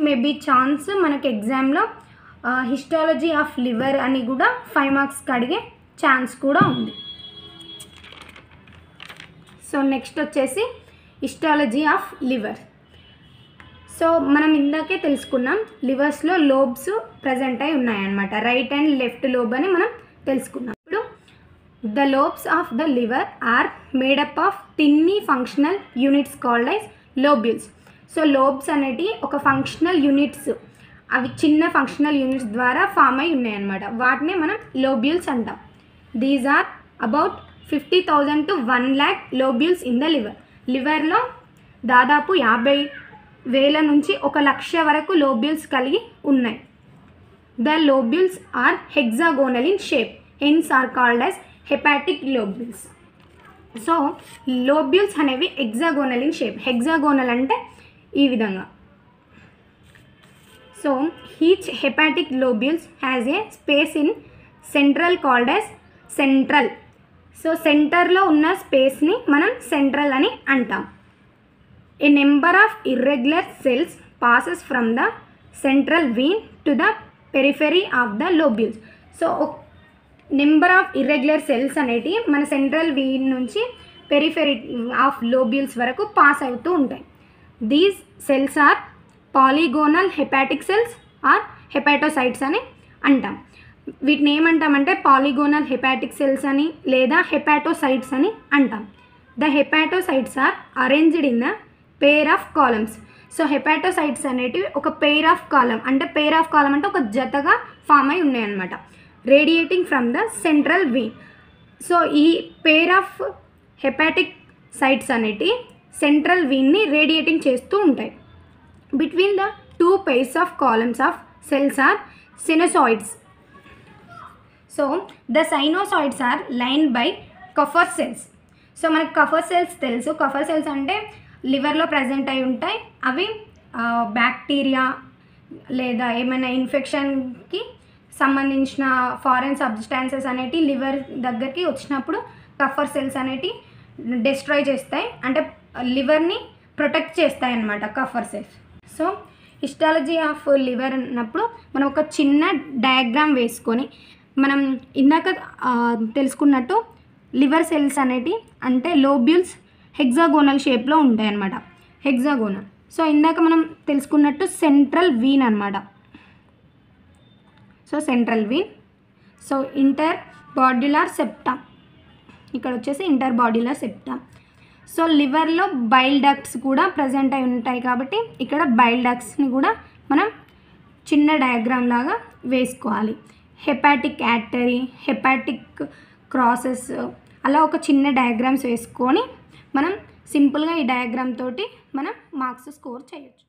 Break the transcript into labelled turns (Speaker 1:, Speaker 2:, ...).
Speaker 1: May be chance మనకి ఎగ్జామ్లో histology of liver అని కూడా ఫైవ్ మార్క్స్కి అడిగే ఛాన్స్ కూడా ఉంది సో నెక్స్ట్ వచ్చేసి హిస్టాలజీ ఆఫ్ లివర్ సో మనం ఇందాకే తెలుసుకున్నాం లివర్స్లో లోబ్స్ ప్రజెంట్ అయి ఉన్నాయన్నమాట రైట్ అండ్ లెఫ్ట్ లోబ్ అని మనం తెలుసుకున్నాం ఇప్పుడు the lobes of the liver are made up of tiny functional units called as lobules so lobes అనేటి ఒక ఫంక్షనల్ యూనిట్స్ అవి చిన్న ఫంక్షనల్ యూనిట్స్ ద్వారా ఫామ్ అయి ఉన్నాయన్నమాట వాటినే మనం లోబ్యూల్స్ అంటాం these are about fifty thousand to one lakh lobules in the liver లివర్లో దాదాపు యాభై వేల నుంచి ఒక లక్ష వరకు లోబ్యూల్స్ కలిగి ఉన్నాయి the lobules are hexagonal in shape hence are called as hepatic lobules so lobules అనేవి హెగ్జాగోనల్ ఇన్ షేప్ హెగ్జాగోనల్ అంటే ఈ విధంగా so each hepatic lobules has a space in central called as central so సెంటర్లో ఉన్న స్పేస్ని మనం central అని అంటాం A number of irregular cells passes from the central vein to the periphery of the lobules. So number of irregular cells అనేటి మన central vein నుంచి periphery of lobules వరకు pass అవుతూ ఉంటాయి these cells are polygonal hepatic cells or hepatocytes అని అంటాం వీటిని ఏమంటామంటే పాలిగోనల్ హెపాటిక్ సెల్స్ అని లేదా హెపాటోసైట్స్ అని అంటాం the hepatocytes are arranged in the pair of columns so hepatocytes అనేటివి ఒక పేర్ ఆఫ్ కాలం అంటే పేర్ ఆఫ్ కాలం అంటే ఒక జతగా ఫామ్ అయి ఉన్నాయన్నమాట radiating from the central vein so ఈ పేర్ ఆఫ్ హెపాటిక్ సైట్స్ అనేటి సెంట్రల్ వీన్ని రేడియేటింగ్ చేస్తూ ఉంటాయి between the two pairs of columns of cells are sinusoids so the sinusoids are line by Kupffer cells so మనకు Kupffer cells తెలుసు కఫర్ cells అంటే లివర్లో present అయి ఉంటాయి అవి బ్యాక్టీరియా లేదా ఏమైనా ఇన్ఫెక్షన్కి సంబంధించిన ఫారెన్ సబ్స్టాన్సెస్ అనేటి లివర్ దగ్గరికి వచ్చినప్పుడు కఫర్ సెల్స్ అనేటి డిస్ట్రాయ్ చేస్తాయి అంటే లివర్ని ప్రొటెక్ట్ చేస్తాయి అన్నమాట Kupffer cells so histology of liver అన్నప్పుడు మనం ఒక చిన్న డయాగ్రామ్ వేసుకొని మనం ఇందాక ఆ, తెలుసుకున్నట్టు లివర్ సెల్స్ అనేటి అంటే లోబ్యూల్స్ హెగ్జాగోనల్ షేప్లో ఉంటాయి అన్నమాట హెగ్జాగోనల్ సో ఇందాక మనం తెలుసుకున్నట్టు సెంట్రల్ వీన్ అనమాట so central vein so interlobular septa ఇక్కడ వచ్చేసి ఇంటర్ బాడ్యులర్ సెప్టా సో లివర్లో బైల్ డక్ట్స్ కూడా ప్రజెంట్ అయి ఉంటాయి కాబట్టి ఇక్కడ బైల్ డక్ట్స్ని కూడా మనం చిన్న డయాగ్రామ్ లాగా వేసుకోవాలి హెపాటిక్ యాక్టరీ హెపాటిక్ క్రాసెస్ అలా ఒక చిన్న డయాగ్రామ్స్ వేసుకొని మనం సింపుల్గా ఈ డయాగ్రామ్ తోటి మనం మార్క్స్ స్కోర్ చేయొచ్చు